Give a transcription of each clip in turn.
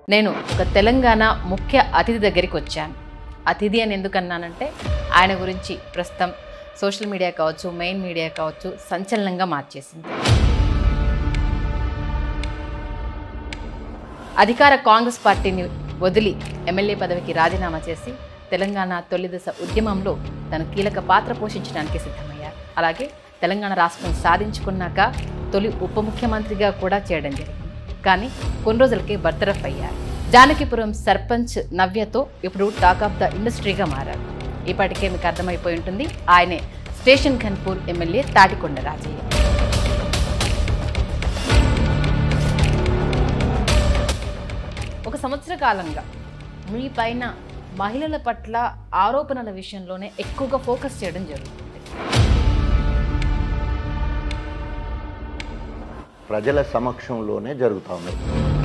నేను ఒక తెలంగాణ ముఖ్య అతిథి దగ్గరికి వచ్చాను అతిథి అని ఎందుకన్నానంటే ఆయన గురించి ప్రస్తుతం సోషల్ మీడియా కావచ్చు మెయిన్ మీడియా కావచ్చు సంచలనంగా మార్చేసింది అధికార కాంగ్రెస్ పార్టీని వదిలి ఎమ్మెల్యే పదవికి రాజీనామా చేసి తెలంగాణ తొలి దశ ఉద్యమంలో తను కీలక పాత్ర పోషించడానికి సిద్ధమయ్యారు అలాగే తెలంగాణ రాష్ట్రం సాధించుకున్నాక తొలి ఉప ముఖ్యమంత్రిగా కూడా చేయడం జరిగింది కానీ కొన్ని రోజులకే బర్తరఫ్ అయ్యారు జానకిపురం సర్పంచ్ నవ్యతో ఇప్పుడు టాక్ ఆఫ్ ద ఇండస్ట్రీగా మారారు ఇప్పటికే మీకు అర్థమైపోయి ఉంటుంది ఆయనే స్టేషన్ ఖన్పూర్ ఎమ్మెల్యే తాటికొండ రాజయ్య ఒక సంవత్సర కాలంగా మీ పైన మహిళల పట్ల ఆరోపణల విషయంలోనే ఎక్కువగా ఫోకస్ చేయడం జరుగుతుంది ప్రజల సమక్షంలోనే జరుగుతూ ఉన్నాయి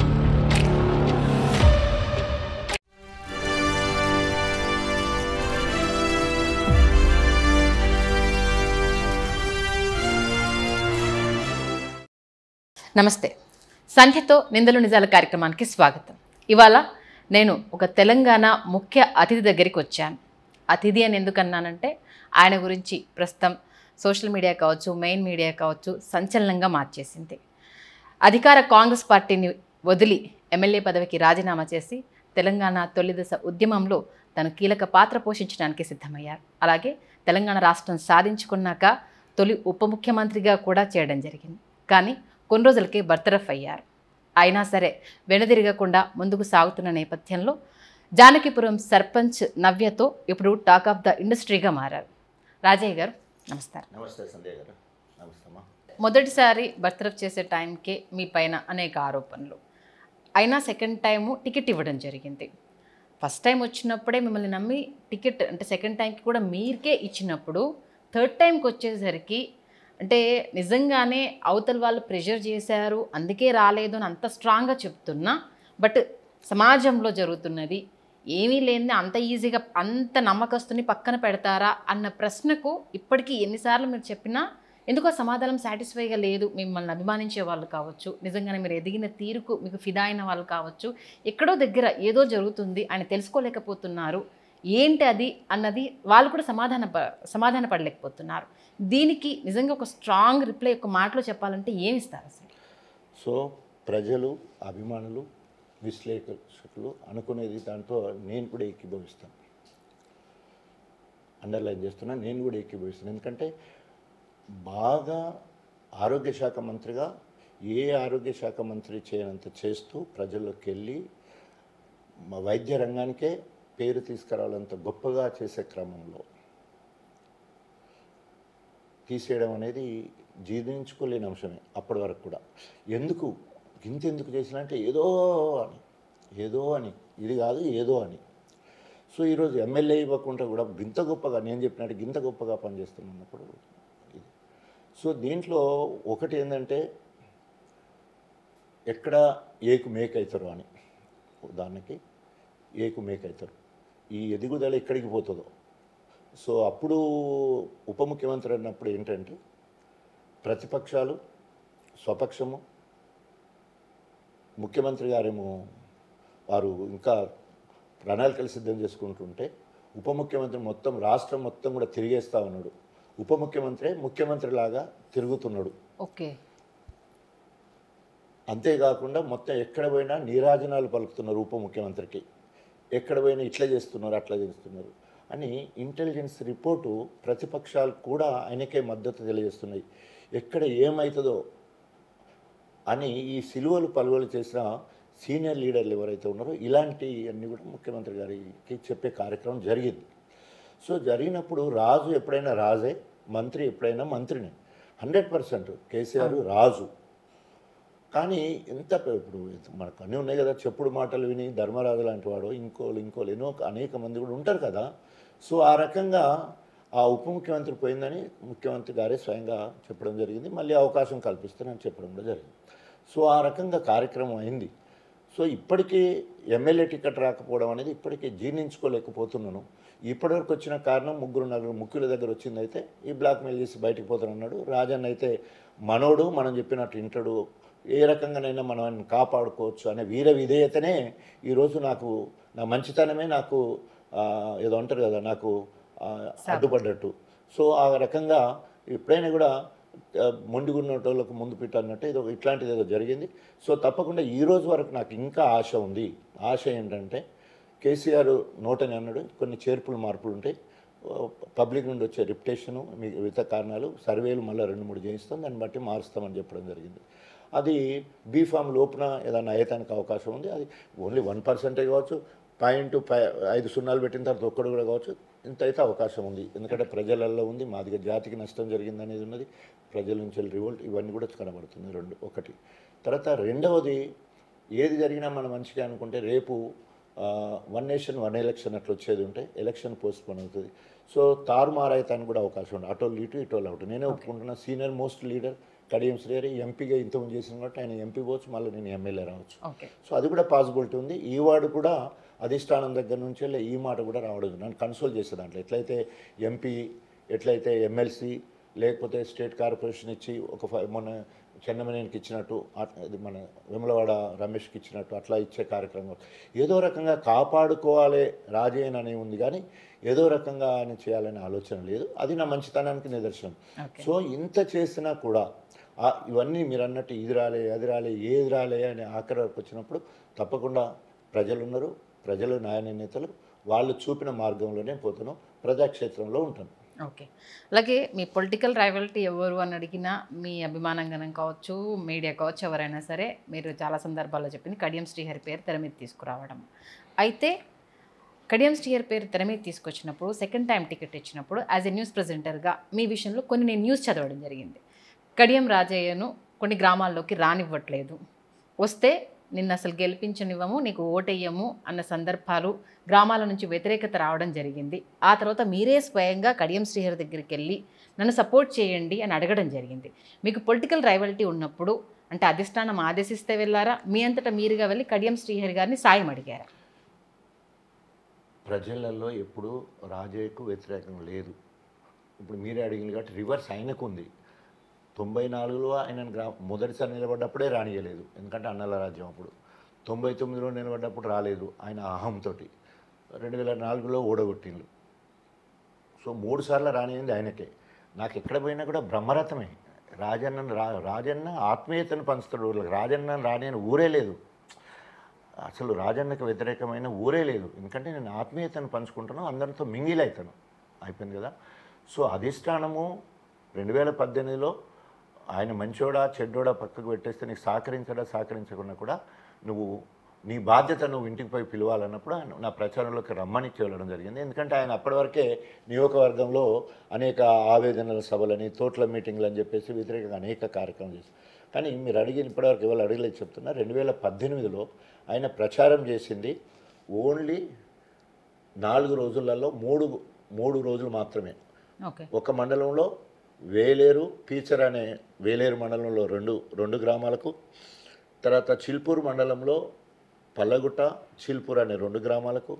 నమస్తే సంఖ్యతో నిందలు నిజాల కార్యక్రమానికి స్వాగతం ఇవాళ నేను ఒక తెలంగాణ ముఖ్య అతిథి దగ్గరికి వచ్చాను అతిథి అని ఎందుకన్నానంటే ఆయన గురించి ప్రస్తుతం సోషల్ మీడియా కావచ్చు మెయిన్ మీడియా కావచ్చు సంచలనంగా మార్చేసింది అధికార కాంగ్రెస్ పార్టీని వదిలి ఎమ్మెల్యే పదవికి రాజీనామా చేసి తెలంగాణ తొలి దశ ఉద్యమంలో తను కీలక పాత్ర పోషించడానికి సిద్ధమయ్యారు అలాగే తెలంగాణ రాష్ట్రం సాధించుకున్నాక తొలి ఉప ముఖ్యమంత్రిగా కూడా చేయడం జరిగింది కానీ కొన్ని రోజులకే బర్తరఫ్ అయ్యారు అయినా సరే వెనుదిరగకుండా ముందుకు సాగుతున్న నేపథ్యంలో జానకిపురం సర్పంచ్ నవ్యతో ఇప్పుడు టాక్ ఆఫ్ ద ఇండస్ట్రీగా మారారు రాజయ్య గారు నమస్కారం నమస్తే సంధ్య గారు నమస్తే అమ్మా మొదటిసారి బర్తరఫ్ చేసే టైంకే మీ పైన అనేక ఆరోపణలు అయినా సెకండ్ టైము టికెట్ ఇవ్వడం జరిగింది ఫస్ట్ టైం వచ్చినప్పుడే మిమ్మల్ని నమ్మి టికెట్ అంటే సెకండ్ టైంకి కూడా మీరికే ఇచ్చినప్పుడు థర్డ్ టైంకి వచ్చేసరికి అంటే నిజంగానే అవతల వాళ్ళు ప్రెషర్ చేశారు అందుకే రాలేదు అని అంత స్ట్రాంగ్గా చెప్తున్నా బట్ సమాజంలో జరుగుతున్నది ఏమీ లేని అంత ఈజీగా అంత నమ్మకస్తుని పక్కన పెడతారా అన్న ప్రశ్నకు ఇప్పటికీ ఎన్నిసార్లు మీరు చెప్పినా ఎందుకో సమాధానం సాటిస్ఫైగా లేదు మిమ్మల్ని అభిమానించే వాళ్ళు కావచ్చు నిజంగానే మీరు ఎదిగిన తీరుకు మీకు ఫిదా అయిన వాళ్ళు కావచ్చు ఎక్కడో దగ్గర ఏదో జరుగుతుంది ఆయన తెలుసుకోలేకపోతున్నారు ఏంటి అది అన్నది వాళ్ళు కూడా సమాధాన ప- సమాధాన పడలేకపోతున్నారు దీనికి నిజంగా ఒక స్ట్రాంగ్ రిప్లై ఒక మాటలో చెప్పాలంటే ఏమి ఇస్తారు అసలు సో ప్రజలు అభిమానులు విశ్లేషకులు అనుకునేది దాంతో నేను కూడా ఏకీభవిస్తాను అండర్లైన్ చేస్తున్నా నేను కూడా ఏకీభవిస్తాను ఎందుకంటే బాగా ఆరోగ్య శాఖ మంత్రిగా ఏ ఆరోగ్య శాఖ మంత్రి చేయనంత చేస్తూ ప్రజల్లోకి వెళ్ళి మా వైద్య రంగానికే పేరు తీసుకురావాలంత గొప్పగా చేసే క్రమంలో తీసేయడం అనేది జీర్ణించుకోలేని అంశమే అప్పటి వరకు కూడా ఎందుకు ఇంత ఎందుకు చేసిన అంటే ఏదో అని ఏదో అని ఇది కాదు ఏదో అని సో ఈరోజు ఎమ్మెల్యే ఇవ్వకుండా కూడా గింత గొప్పగా నేను చెప్పినట్టు గింత గొప్పగా పనిచేస్తున్నప్పుడు ఇది సో దీంట్లో ఒకటి ఏంటంటే ఎక్కడ ఏకు మేక్ అవుతారు అని ఉదాహరణకి ఏకు మేక్ అవుతారు ఈ ఎదుగుదల ఎక్కడికి పోతుందో సో అప్పుడు ఉప ముఖ్యమంత్రి అన్నప్పుడు ఏంటంటే ప్రతిపక్షాలు స్వపక్షము ముఖ్యమంత్రి గారేమో వారు ఇంకా ప్రణాళికలు సిద్ధం చేసుకుంటుంటే ఉప ముఖ్యమంత్రి మొత్తం రాష్ట్రం మొత్తం కూడా తిరిగేస్తా ఉన్నాడు ఉప ముఖ్యమంత్రి ముఖ్యమంత్రి లాగా తిరుగుతున్నాడు ఓకే అంతేకాకుండా మొత్తం ఎక్కడ పోయినా నీరాజనాలు పలుకుతున్నారు ఉప ముఖ్యమంత్రికి ఎక్కడ పోయినా ఇట్లా చేస్తున్నారు అట్లా చేస్తున్నారు అని ఇంటెలిజెన్స్ రిపోర్టు ప్రతిపక్షాలు కూడా ఆయనకే మద్దతు తెలియజేస్తున్నాయి ఎక్కడ ఏమవుతుందో అని ఈ సిలువలు పలువలు చేసిన సీనియర్ లీడర్లు ఎవరైతే ఉన్నారో ఇలాంటివన్నీ కూడా ముఖ్యమంత్రి గారికి చెప్పే కార్యక్రమం జరిగింది సో జరిగినప్పుడు రాజు ఎప్పుడైనా రాజే మంత్రి ఎప్పుడైనా మంత్రినే హండ్రెడ్ పర్సెంట్ కేసీఆర్ రాజు కానీ ఎంత పె- ఇప్పుడు మనకు అన్నీ ఉన్నాయి కదా చెప్పుడు మాటలు విని ధర్మరాజు లాంటి వాడు ఇంకోళ్ళు ఇంకోళ్ళు ఎన్నో అనేక మంది కూడా ఉంటారు కదా సో ఆ రకంగా ఆ ఉప ముఖ్యమంత్రి పోయిందని ముఖ్యమంత్రి గారే స్వయంగా చెప్పడం జరిగింది మళ్ళీ అవకాశం కల్పిస్తానని చెప్పడం కూడా జరిగింది సో ఆ రకంగా కార్యక్రమం అయింది సో ఇప్పటికీ ఎమ్మెల్యే టికెట్ రాకపోవడం అనేది ఇప్పటికీ జీర్ణించుకోలేకపోతున్నాను ఇప్పటివరకు వచ్చిన కారణం ముగ్గురు నలుగురు ముఖ్యుల దగ్గర వచ్చిందైతే ఈ బ్లాక్ మెయిల్ చేసి బయటికి పోతానన్నాడు రాజన్ అయితే మనోడు మనం చెప్పినట్టు ఇంటడు ఏ రకంగానైనా మనం ఆయన్ని కాపాడుకోవచ్చు అనే వీర విధేయతనే ఈరోజు నాకు నా మంచితనమే నాకు ఆ, ఏదో అంటారు కదా నాకు ఆ, అడ్డుపడ్డట్టు సో ఆ రకంగా ఎప్పుడైనా కూడా ఆ, మొండిగున్నటోళ్ళకు ముందు పెట్టు అన్నట్టు ఏదో ఇట్లాంటిది ఏదో జరిగింది సో తప్పకుండా ఈ రోజు వరకు నాకు ఇంకా ఆశ ఉంది ఆశ ఏంటంటే కేసీఆర్ నోటని అన్నాడు కొన్ని చేర్పులు మార్పులు ఉంటాయి పబ్లిక్ నుండి వచ్చే రిప్యుటేషను మిగతా కారణాలు సర్వేలు మళ్ళీ రెండు మూడు చేయిస్తాం దాన్ని బట్టి మారుస్తామని చెప్పడం జరిగింది అది బీఫామ్ లోపున ఏదైనా అయ్యటానికి అవకాశం ఉంది అది ఓన్లీ వన్ పర్సెంటే కావచ్చు పాయింట్ పై ఐదు సున్నాలు పెట్టిన తర్వాత ఒక్కడు కూడా కావచ్చు ఇంత అయితే అవకాశం ఉంది ఎందుకంటే ప్రజలలో ఉంది మాదిగా జాతికి నష్టం జరిగింది అనేది ఉన్నది ప్రజల నుంచి రివోల్ట్ ఇవన్నీ కూడా కనబడుతుంది రెండు ఒకటి తర్వాత రెండవది ఏది జరిగినా మనం మంచిగా అనుకుంటే రేపు వన్ నేషన్ వన్ ఎలక్షన్ అట్లా వచ్చేది ఉంటే ఎలక్షన్ పోస్ట్ పోన్ అవుతుంది సో తారుమారు అవుతానికి కూడా అవకాశం ఉంది అటోళ్ళు ఇటు ఇటోళ్ళు అవుట్ నేనే ఒప్పుకుంటున్నా సీనియర్ మోస్ట్ లీడర్ కడియం శ్రేయర్ ఎంపీగా ఇంతకుముందు చేసిన కాబట్టి ఆయన ఎంపీ పోవచ్చు మళ్ళీ నేను ఎమ్మెల్యే రావచ్చు ఓకే సో అది కూడా పాసిబిలిటీ ఉంది ఈ వార్డు కూడా అధిష్టానం దగ్గర నుంచి వెళ్ళి ఈ మాట కూడా రావడం నన్ను కన్సోల్ చేసే దాంట్లో ఎట్లయితే ఎంపీ ఎట్లయితే ఎమ్మెల్సీ లేకపోతే స్టేట్ కార్పొరేషన్ ఇచ్చి ఒక ఫై- మొన్న చెన్నమనేనికి ఇచ్చినట్టు అట్- ఇది మన విమలవాడ రమేష్కి ఇచ్చినట్టు అట్లా ఇచ్చే కార్యక్రమం ఏదో రకంగా కాపాడుకోవాలి రాజేన్ అని ఉంది కానీ ఏదో రకంగా ఆయన చేయాలనే ఆలోచన లేదు అది నా మంచితనానికి నిదర్శనం ఓకే సో ఇంత చేసినా కూడా ఆ ఇవన్నీ మీరు అన్నట్టు ఇది రాలే అది రాలే ఏది రాలే అని ఆఖరి వరకు వచ్చినప్పుడు తప్పకుండా ప్రజలు ఉన్నారు ప్రజలు న్యాయ నేతలు వాళ్ళు చూపిన మార్గంలోనే పోతున్నాం ప్రజాక్షేత్రంలో ఉంటాను ఓకే అలాగే మీ పొలిటికల్ రైవల్టీ ఎవరు అని అడిగినా మీ అభిమానంగానం కావచ్చు మీడియా కావచ్చు ఎవరైనా సరే మీరు చాలా సందర్భాల్లో చెప్పింది కడియం శ్రీహరి పేరు తెర మీద తీసుకురావడం అయితే కడియం శ్రీహరి పేరు తెర మీద తీసుకొచ్చినప్పుడు సెకండ్ టైం టికెట్ ఇచ్చినప్పుడు యాజ్ ఎ న్యూస్ ప్రజెంటర్గా మీ విషయంలో కొన్ని నేను న్యూస్ చదవడం జరిగింది కడియం రాజయ్యను కొన్ని గ్రామాల్లోకి రానివ్వట్లేదు వస్తే నిన్ను అసలు గెలిపించనివ్వము నీకు ఓటెయ్యము అన్న సందర్భాలు గ్రామాల నుంచి వ్యతిరేకత రావడం జరిగింది ఆ తర్వాత మీరే స్వయంగా కడియం శ్రీహరి దగ్గరికి వెళ్ళి నన్ను సపోర్ట్ చేయండి అని అడగడం జరిగింది మీకు పొలిటికల్ రైవల్టీ ఉన్నప్పుడు అంటే అధిష్టానం ఆదేశిస్తే వెళ్ళారా మీ అంతటా మీరుగా వెళ్ళి కడియం శ్రీహరి గారిని సాయం అడిగారా ప్రజలలో ఎప్పుడు రాజయ్యకు వ్యతిరేకం లేదు ఇప్పుడు మీరే అడిగింది కాబట్టి రివర్స్ ఆయనకు ఉంది తొంభై నాలుగులో ఆయన గ్రా మొదటిసారి నిలబడ్డప్పుడే రానియలేదు ఎందుకంటే అన్నల రాజ్యం అప్పుడు తొంభై తొమ్మిదిలో నిలబడ్డప్పుడు రాలేదు ఆయన అహంతో రెండు వేల నాలుగులో ఓడగొట్టిండ్రు సో మూడు సార్లు రానియింది ఆయనకే నాకు ఎక్కడ పోయినా కూడా బ్రహ్మరథమే రాజన్న రా రాజన్న ఆత్మీయతను పంచుతాడు ఊళ్ళకి రాజన్న రాని ఊరే లేదు అసలు రాజన్నకు వ్యతిరేకమైన ఊరే లేదు ఎందుకంటే నేను ఆత్మీయతను పంచుకుంటాను అందరితో మింగిల్ అవుతాను అయిపోయింది కదా సో అధిష్టానము రెండు వేల పద్దెనిమిదిలో ఆయన మంచోడా చెడ్డోడా పక్కకు పెట్టేస్తే నీకు సహకరించడా సహకరించకుండా కూడా నువ్వు నీ బాధ్యత నువ్వు ఇంటికి పోయి పిలవాలన్నప్పుడు ఆయన నా ప్రచారంలోకి రమ్మని వెళ్ళడం జరిగింది ఎందుకంటే ఆయన అప్పటి వరకే నియోజకవర్గంలో అనేక ఆవేదనల సభలని తోట్ల మీటింగ్లు అని చెప్పేసి వ్యతిరేకంగా అనేక కార్యక్రమాలు చేశారు కానీ మీరు అడిగిన ఇప్పటివరకు ఇవాళ అడగలేదు చెప్తున్నా రెండు వేల పద్దెనిమిదిలో ఆయన ప్రచారం చేసింది ఓన్లీ నాలుగు రోజులలో మూడు మూడు రోజులు మాత్రమే ఓకే ఒక మండలంలో వేలేరు పీచర్ అనే వేలేరు మండలంలో రెండు రెండు గ్రామాలకు తర్వాత చిల్పూర్ మండలంలో పల్లగుట్ట చిల్పూర్ అనే రెండు గ్రామాలకు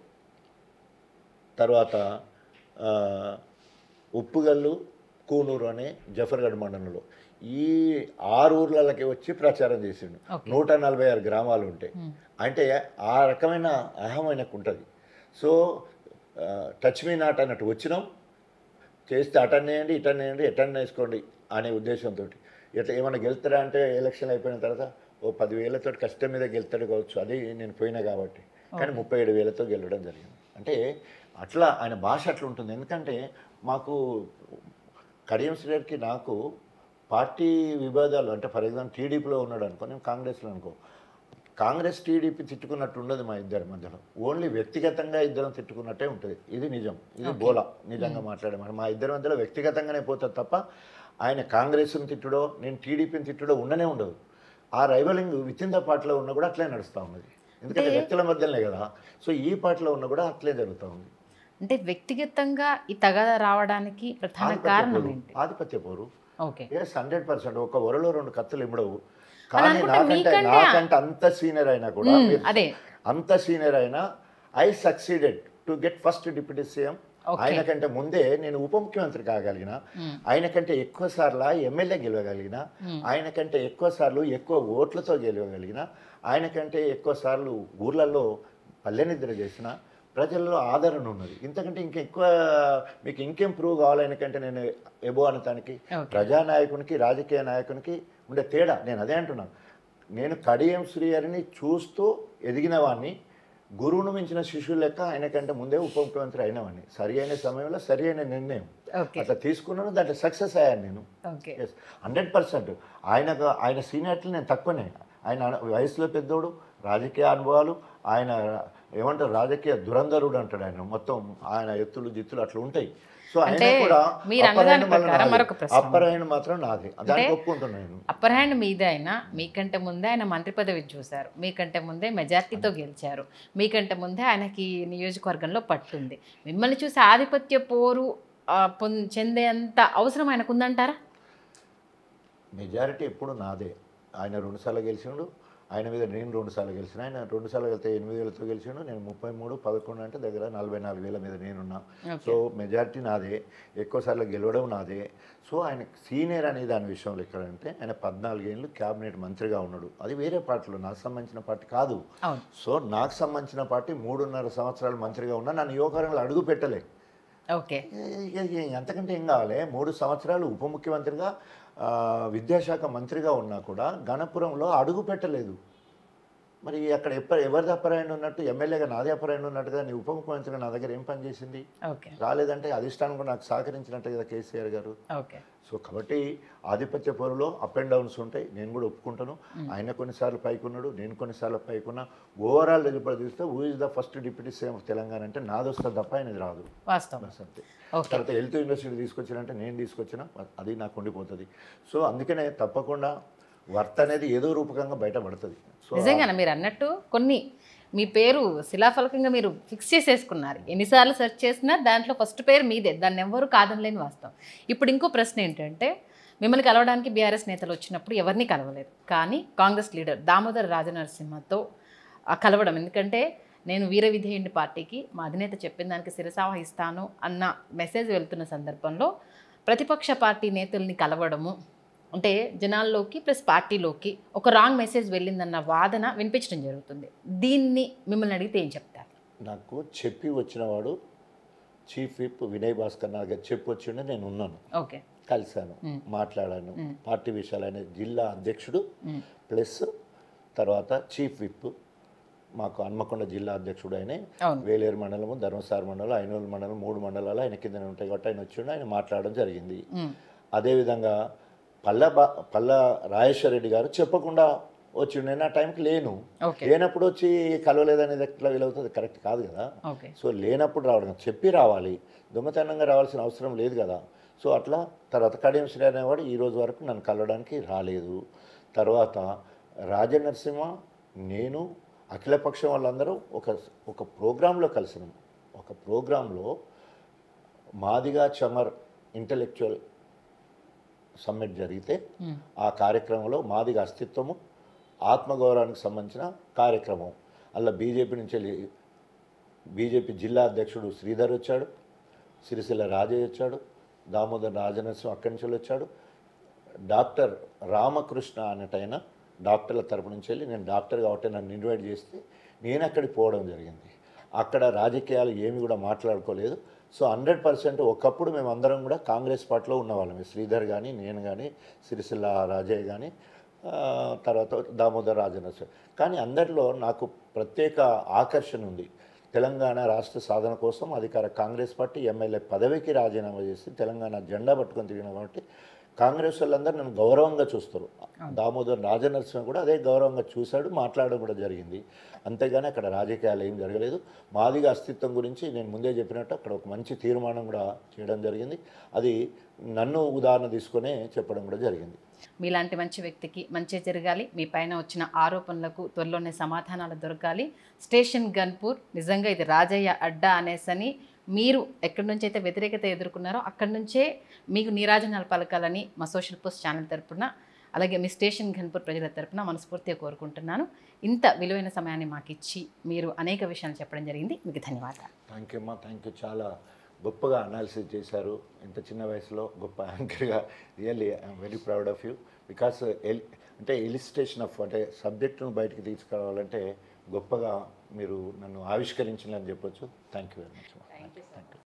తర్వాత ఆ, ఉప్పుగల్లు కూనూరు అనే జఫర్గఢ్ మండలంలో ఈ ఆరు ఊర్లకి వచ్చి ప్రచారం చేసిండు Okay. నూట నలభై ఆరు గ్రామాలు ఉంటాయి అంటే ఆ రకమైన అహం ఆయనకు ఉంటుంది సో టచ్ మీ నాట్ అన్నట్టు వచ్చినాం చేస్తే అటెండ్ చేయండి ఇటెండ్ చేయండి అటెండ్ వేసుకోండి అనే ఉద్దేశంతో ఇట్లా ఏమైనా గెలుతారా అంటే ఎలక్షన్ అయిపోయిన తర్వాత ఓ పదివేలతో కష్టం మీద గెలుతాడు కావచ్చు అది నేను పోయినా కాబట్టి కానీ ముప్పై ఏడు వేలతో గెలవడం జరిగింది అంటే అట్లా ఆయన భాష అట్లా ఉంటుంది ఎందుకంటే మాకు కడియం శ్రీగారికి నాకు పార్టీ విభేదాలు అంటే ఫర్ ఎగ్జాంపుల్ టీడీపీలో ఉన్నాడు అనుకో నేను కాంగ్రెస్లో అనుకో కాంగ్రెస్ టీడీపీ తిట్టుకున్నట్టు ఉండదు మా ఇద్దరి మధ్యలో ఓన్లీ వ్యక్తిగతంగా ఇద్దరం తిట్టుకున్నట్టే ఉంటుంది ఇది నిజం ఇది బోలా నిజంగా మాట్లాడే మాట. మా ఇద్దరి మధ్యలో వ్యక్తిగతంగానే పోతుంది తప్ప ఆయన కాంగ్రెస్ని తిట్టుడో నేను టీడీపీని తిట్టుడో ఉండనే ఉండదు ఆ రైవలింగ్ విత్ ఇన్ ద పార్టీలో ఉన్న కూడా అట్లే నడుస్తూ ఉన్నది ఎందుకంటే వ్యక్తుల మధ్యనే కదా సో ఈ పార్టీలో ఉన్న కూడా అట్లే జరుగుతూ ఉంది అంటే వ్యక్తిగతంగా ఈ తగాద రావడానికి ప్రధాన ఆధిపత్య కారణం పోరు ఏంటి ఆధిపత్య పోరు ఓకే ఎస్ హండ్రెడ్ పర్సెంట్ ఒక వరలో రెండు కత్తులు ఇమ్మడవు కానీ అనుకుంటే నాకంటే మీకంటే- నాకంటే అంత సీనియర్ అయినా కూడా మ్మ్, మీరు- అదే అంత సీనియర్ అయినా I succeeded to get first deputy CM Okay. ఆయన కంటే ముందే నేను ఉప ముఖ్యమంత్రి కాగలిగిన మ్మ్. ఆయన కంటే ఎక్కువ సార్లు ఎమ్మెల్యే గెలవగలిగిన ఆయన కంటే ఎక్కువ సార్లు ఎక్కువ ఓట్లతో గెలవగలిగిన ఆయన కంటే ఎక్కువ సార్లు ఊర్లలో పల్లె నిద్ర చేసిన ప్రజల్లో ఆదరణ ఉన్నది ఇంతకంటే ఇంకా ఎక్కువ మీకు ఇంకేం ప్రూవ్ కావాలి ఆయనకంటే నేను ఎబో అనటానికి Okay. ప్రజానాయకునికి రాజకీయ నాయకునికి ఉండే తేడా నేను అదే అంటున్నాను నేను కడియం శ్రీహరిని చూస్తూ ఎదిగిన వాడిని గురువును మించిన శిష్యులు లెక్క ఆయన కంటే ముందే ఉప ముఖ్యమంత్రి అయినవాడిని సరి అయిన సమయంలో సరి అయిన నిర్ణయం ఓకే అట్లా తీసుకున్నాను దాంట్లో సక్సెస్ అయ్యాను నేను ఓకే ఎస్ హండ్రెడ్ పర్సెంట్ ఆయన ఆయన సీనియారిటీ నేను తక్కువనే ఆయన అన- వయసులో పెద్దోడు రాజకీయ అనుభవాలు ఆయన ఏమంటారు రాజకీయ దురంధరుడు అంటాడు ఆయన మొత్తం ఆయన ఎత్తులు జిత్తులు అట్లా ఉంటాయి సో ఆయన అంటే కూడా మీరు upper అన్నదాని hand మళ్ళీ ప్రకారం నాదే. మరొక ప్రశ్న. upper hand మాత్రం నాదే దానికి ఒప్పుకుంటున్నాను నేను అప్పర్ హ్యాండ్ మీదే అయినా మీకంటే ముందే ఆయన మంత్రి పదవి చూశారు మీకంటే ముందే మెజార్టీతో గెలిచారు మీకంటే ముందే ఆయనకి నియోజకవర్గంలో పట్టుంది మిమ్మల్ని చూసి ఆధిపత్య పోరు ఆ, పొంద చెందేంత అవసరం ఆయనకు ఉందంటారా మెజారిటీ ఎప్పుడు నాదే ఆయన రెండుసార్లు గెలిచిండు ఆయన మీద నేను రెండుసార్లు గెలిచిన ఆయన రెండుసార్లు వెళ్తే ఎనిమిది వేలతో గెలిచిండు నేను ముప్పై మూడు పదకొండు అంటే దగ్గర నలభై నాలుగు వేల మీద నేనున్నా సో మెజారిటీ నాదే ఎక్కువ సార్లు గెలవడం నాదే సో ఆయన సీనియర్ అనే దాని విషయంలో ఎక్కడంటే ఆయన పద్నాలుగేళ్ళు క్యాబినెట్ మంత్రిగా ఉన్నాడు అది వేరే పార్టీలో నాకు సంబంధించిన పార్టీ కాదు అవును సో నాకు సంబంధించిన పార్టీ మూడున్నర సంవత్సరాలు మంత్రిగా ఉన్నా నన్ను యువకరంలో అడుగు పెట్టలే ఓకే ఇక- ఇక ఎంతకంటే ఏం కావాలి మూడు సంవత్సరాలు ఉప ముఖ్యమంత్రిగా ఆ, విద్యాశాఖ మంత్రిగా ఉన్నా కూడా గణపురంలో అడుగు పెట్టలేదు మరి అక్కడ ఎప్ప ఎవరిది అపరాయణ ఉన్నట్టు ఎమ్మెల్యేగా నాదే అపరాయణ ఉన్నట్టుగా నీ ఉప ముఖ్యమంత్రిగా నా దగ్గర ఏం పని చేసింది ఓకే రాలేదంటే అధిష్టానం కూడా నాకు సహకరించినట్టు కదా కేసీఆర్ గారు ఓకే సో కాబట్టి ఆధిపత్య పోరులో అప్ అండ్ డౌన్స్ ఉంటాయి నేను కూడా ఒప్పుకుంటాను ఆయన కొన్నిసార్లు పైకి ఉన్నాడు నేను కొన్నిసార్లు పైకి ఉన్నా ఓవరాల్ రిజల్ట్ చూస్తే who is the first deputy CM of Telangana అంటే నాది వస్తుంది తప్ప ఆయనది రాదు వాస్తవం బస్ అంతే ఓకే తర్వాత హెల్త్ యూనివర్సిటీ తీసుకొచ్చానంటే నేను తీసుకొచ్చిన అది నాకు ఉండిపోతుంది సో అందుకనే తప్పకుండా వర్త అనేది ఏదో రూపకంగా బయటపడుతుంది సో నిజంగానే మీరు అన్నట్టు కొన్ని మీ పేరు శిలాఫలకంగా మీరు ఫిక్స్ చేసేసుకున్నారు ఎన్నిసార్లు సెర్చ్ చేసినా దాంట్లో ఫస్ట్ పేరు మీదే దాన్ని ఎవ్వరూ కాదనలేని వాస్తవం ఇప్పుడు ఇంకో ప్రశ్న ఏంటంటే మిమ్మల్ని కలవడానికి బీఆర్ఎస్ నేతలు వచ్చినప్పుడు ఎవరిని కలవలేదు కానీ కాంగ్రెస్ లీడర్ దామోదర్ రాజనరసింహతో ఆ కలవడం ఎందుకంటే నేను వీర విధేయుని పార్టీకి మా అధినేత చెప్పిన దానికి శిరసావహిస్తాను అన్న మెసేజ్ వెళ్తున్న సందర్భంలో ప్రతిపక్ష పార్టీ నేతల్ని కలవడము అంటే జనాల్లోకి ప్లస్ పార్టీలోకి ఒక రాంగ్ మెసేజ్ వెళ్ళిందన్న వాదన వినిపించడం జరుగుతుంది దీన్ని మిమ్మల్ని అడిగితే ఏం చెప్తారు నాకు చెప్పి వచ్చినవాడు చీఫ్ విప్ వినయ్ భాస్కర్ నా దగ్గర చెప్పి వచ్చిండే నేను ఉన్నాను ఓకే కలిశాను మాట్లాడాను పార్టీ విషయాలైన జిల్లా అధ్యక్షుడు మ్మ్. ప్లస్ తర్వాత చీఫ్ విప్ మాకు హన్మకొండ జిల్లా అధ్యక్షుడు ఆయన అవును వేలేరు మండలము ధర్మసార మండలం ఐనూరు మండలం మూడు మండలాలు ఆయన కింద ఉంటాయి కాబట్టి ఆయన వచ్చిండు ఆయన మాట్లాడడం జరిగింది మ్మ్. అదేవిధంగా పల్ల బా పల్ల రాజేశ్వర రెడ్డి గారు చెప్పకుండా వచ్చిండు నేను ఆ టైంకి లేను ఓకే లేనప్పుడు వచ్చి కలవలేదనేది ఎట్లా వీలవుతుంది కరెక్ట్ కాదు కదా ఓకే సో లేనప్పుడు రావడం చెప్పి రావాలి దొంగతనంగా రావాల్సిన అవసరం లేదు కదా సో అట్లా తర్వాత కడియం శ్రీ అనేవాడు ఈ రోజు వరకు నన్ను కలవడానికి రాలేదు తర్వాత రాజ నరసింహ నేను అఖిలపక్షం వాళ్ళందరూ ఒక ఒక ప్రోగ్రాంలో కలిసినాం ఒక ప్రోగ్రాంలో మాదిగా చమర్ ఇంటలెక్చువల్ సమ్మిట్ జరిగితే మ్మ్. ఆ కార్యక్రమంలో మాదిగా అస్తిత్వము ఆత్మగౌరవానికి సంబంధించిన కార్యక్రమం అలా బీజేపీ నుంచి వెళ్ళి బీజేపీ జిల్లా అధ్యక్షుడు శ్రీధర్ వచ్చాడు సిరిసిల్ల రాజయ్య వచ్చాడు దామోదర్ రాజనరసింహ అక్కడి నుంచి వచ్చాడు డాక్టర్ రామకృష్ణ అనేటైన డాక్టర్ల తరపు నుంచి వెళ్ళి నేను డాక్టర్ కాబట్టి నన్ను ఇన్వైట్ చేస్తే నేను అక్కడికి పోవడం జరిగింది అక్కడ రాజకీయాలు ఏమి కూడా మాట్లాడుకోలేదు సో హండ్రెడ్ పర్సెంట్ ఒకప్పుడు మేము అందరం కూడా కాంగ్రెస్ పార్టీలో ఉన్నవాళ్ళం శ్రీధర్ కానీ నేను కానీ సిరిసిల్ల రాజయ్య కానీ ఆ, తర్వాత దామోదర్ రాజనరసింహ కానీ అందరిలో నాకు ప్రత్యేక ఆకర్షణ ఉంది తెలంగాణ రాష్ట్ర సాధన కోసం అధికార కాంగ్రెస్ పార్టీ ఎమ్మెల్యే పదవికి రాజీనామా చేసి తెలంగాణ జెండా పట్టుకొని తిరిగిన కాబట్టి కాంగ్రెస్ వాళ్ళందరూ నన్ను గౌరవంగా చూస్తారు దామోదర్ రాజనరసింహ కూడా అదే గౌరవంగా చూశాడు మాట్లాడడం కూడా జరిగింది అంతేగాని అక్కడ రాజకీయాలు ఏం జరగలేదు మాదిగా అస్తిత్వం గురించి నేను ముందే చెప్పినట్టు అక్కడ ఒక మంచి తీర్మానం కూడా చేయడం జరిగింది అది నన్ను ఉదాహరణ తీసుకునే చెప్పడం కూడా జరిగింది మీలాంటి మంచి వ్యక్తికి మంచి జరగాలి మీ పైన వచ్చిన ఆరోపణలకు త్వరలోనే సమాధానాలు దొరకాలి స్టేషన్ గన్పూర్ నిజంగా ఇది రాజయ్య అడ్డా అనేసని మీరు ఎక్కడి నుంచి అయితే వ్యతిరేకత ఎదుర్కొన్నారో అక్కడి నుంచే మీకు నీరాజనాలు పలకాలని మా సోషల్ పోస్ట్ ఛానల్ తరపున అలాగే మీ స్టేషన్ గన్పూర్ ప్రజల తరపున మనస్ఫూర్తిగా కోరుకుంటున్నాను ఇంత విలువైన సమయాన్ని మాకు ఇచ్చి మీరు అనేక విషయాలు చెప్పడం జరిగింది మీకు ధన్యవాదాలు థ్యాంక్ యూ అమ్మా థ్యాంక్ యూ చాలా గొప్పగా అనాలిసిస్ చేశారు ఇంత చిన్న వయసులో గొప్ప యాంకర్గా really I'm very proud of you because L అంటే ఎలిస్టేషన్ ఆఫ్ అంటే సబ్జెక్టును బయటికి తీసుకురావాలంటే గొప్పగా మీరు నన్ను ఆవిష్కరించాలని చెప్పొచ్చు thank you very much thank you thank you